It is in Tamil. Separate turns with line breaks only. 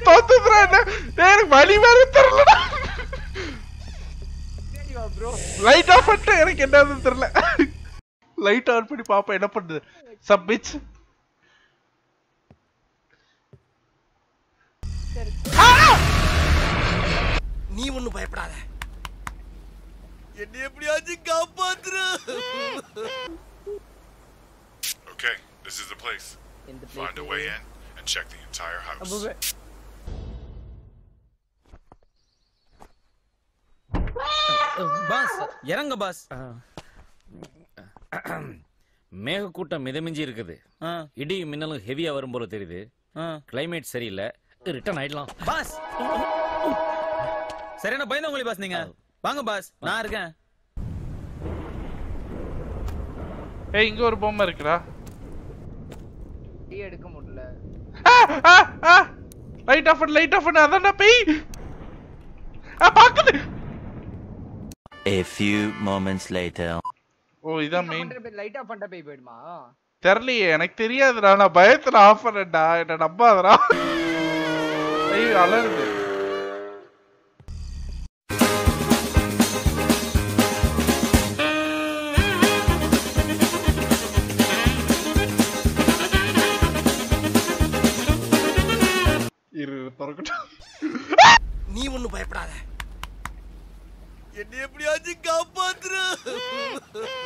தோத்துறா என்ன டேய், எனக்கு வழி வேற தெரியலடா
ப்ரோ
லைட் ஆஃப் பண்ணிட்டு எனக்கு என்னன்னு தெரியல லைட் ஆன் பண்ணி பாப்பா என்ன பண்ணுது சப்மிச்
நீ ஒண்ணும் பயப்படாத என்ன எப்படியாச்சும் காப்பாத்துரு
Okay, this is the place.
இந்த
Find a way in and check the entire house.
Boss இறங்க பாஸ் மேகக்கூட்டம் மிதமிஞ்சி இருக்குது இடி மின்னலும் ஹெவியா வரும் போல தெரியுது கிளைமேட் சரியில்லை ரிட்டர்ன் ஆயிடலாம்
பாஸ் சரியான பயந்தவங்களி பாஸ் நீங்க வாங்க பாஸ் நான் இருக்கேன்
ஏய் இங்க ஒரு பொம்மை இருக்குடா
டீ எடுக்க முடியல
லைட் ஆஃப் பண்ணு லைட் ஆஃப் பண்ணு அதான் பேய் ஆ பாக்குது
A few moments later.
ஓ இதான் மெயின்
லைட் ஆஃப் பண்ணிட்டா போய் போயிடுமா
தெரியலையே எனக்கு தெரியாதுடா நான் பயத்துல ஆஃப் பண்ணேன்டா என்ன நம்பாதடா ஐயோ அலருது இரு இரு, திறக்கட்டும்
நீ ஒண்ணும் பயப்படாத என்ன எப்படியாச்சும் காப்பாத்துரு